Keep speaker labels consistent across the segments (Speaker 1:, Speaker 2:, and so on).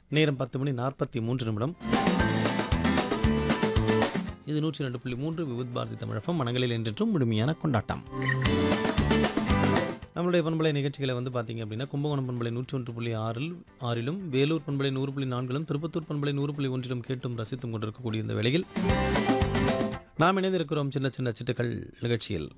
Speaker 1: நேரம் பத்து மணி நாற்பத்தி மூன்று நிமிடம் இது நூற்றி ரெண்டு புள்ளி மூன்று விவித் பாரதி தமிழகம் மனங்களில் என்றென்றும் முழுமையான கொண்டாட்டம் நம்மளுடைய பண்பலை நிகழ்ச்சிகளை வந்து பார்த்தீங்க அப்படின்னா கும்பகோணம் பண்பலை நூற்றி ஒன்று புள்ளி ஆறில் ஆறிலும் வேலூர் பண்பலை நூறு புள்ளி நான்கிலும் திருப்பத்தூர் பண்பலை நூறு புள்ளி ஒன்றிலும் கேட்டும் ரசித்தும் கொண்டிருக்கக்கூடிய இந்த வேளையில் நாம் இணைந்திருக்கிறோம் சின்ன சின்ன சிட்டுக்கள் நிகழ்ச்சியில்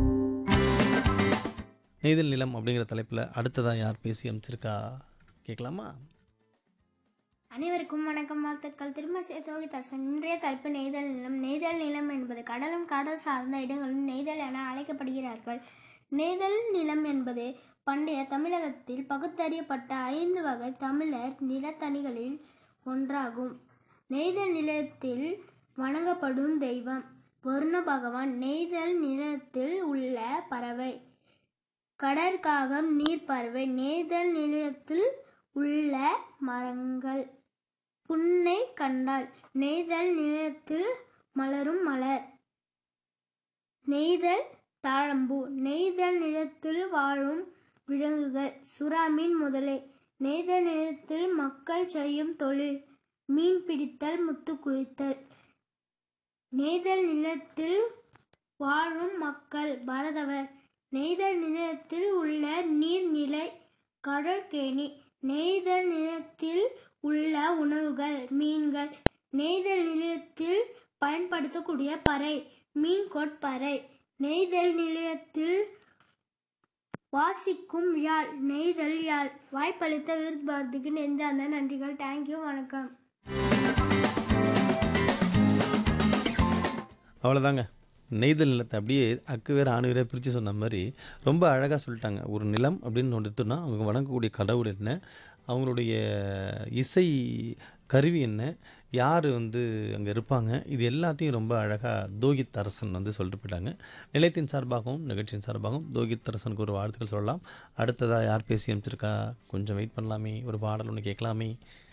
Speaker 1: நெய்தல் நிலம் அப்படிங்கிற தலைப்பில் அடுத்ததாக யார் பேசி அமைச்சிருக்கா கேட்கலாமா
Speaker 2: அனைவருக்கும் வணக்கம் வாழ்த்துக்கள் திரும்ப சேத்தோகி தர்சன் இன்றைய தலைப்பு நெய்தல் நிலம் நெய்தல் நிலம் என்பது கடலும் கடல் சார்ந்த இடங்களும் நெய்தல் என அழைக்கப்படுகிறார்கள் நெய்தல் நிலம் என்பது பண்டைய தமிழகத்தில் பகுத்தறியப்பட்ட ஐந்து வகை தமிழர் நிலத்தணிகளில் ஒன்றாகும் நெய்தல் நிலத்தில் வணங்கப்படும் தெய்வம் வருண பகவான் நெய்தல் நிலத்தில் உள்ள பறவை கடற்காகம் நீர்ப்பறவை நெய்தல் நிலையத்தில் உள்ள மரங்கள் புன்னை கண்டால் நெய்தல் நிலையத்தில் மலரும் மலர் நெய்தல் தாழம்பூ நெய்தல் நிலத்தில் வாழும் விலங்குகள் சுறாமீன் முதலை நெய்தல் நிலத்தில் மக்கள் செய்யும் தொழில் மீன் பிடித்தல் முத்து குளித்தல் நெய்தல் நிலத்தில் வாழும் மக்கள் பரதவர் நெய்தல் நிலத்தில் உள்ள நீர்நிலை கடற்கேணி நெய்தல் நிலத்தில் உள்ள உணவுகள் மீன்கள் நெய்தல் நிலையத்தில் பயன்படுத்தக்கூடிய பறை மீன் கொட்பறை நெய்தல் நிலையத்தில் வாசிக்கும் யாழ் நெய்தல் யாழ் வாய்ப்பளித்த விருது பாரதிக்கு நெஞ்சார்ந்த நன்றிகள் தேங்க்யூ வணக்கம்
Speaker 1: அவ்வளோதாங்க நெய்தல் நிலத்தை அப்படியே அக்கு வேறு ஆணு வேற பிரித்து சொன்ன மாதிரி ரொம்ப அழகாக சொல்லிட்டாங்க ஒரு நிலம் அப்படின்னு ஒன்று எடுத்தோம்னா அவங்க வணங்கக்கூடிய கடவுள் என்ன அவங்களுடைய இசை கருவி என்ன யார் வந்து அங்கே இருப்பாங்க இது எல்லாத்தையும் ரொம்ப அழகாக தோகித் அரசன் வந்து சொல்லிட்டு போயிட்டாங்க நிலையத்தின் சார்பாகவும் நிகழ்ச்சியின் சார்பாகவும் தோகித் அரசனுக்கு ஒரு வாழ்த்துக்கள் சொல்லலாம் அடுத்ததாக யார் பேசி அமைச்சிருக்கா கொஞ்சம் வெயிட் பண்ணலாமே ஒரு பாடல் ஒன்று கேட்கலாமே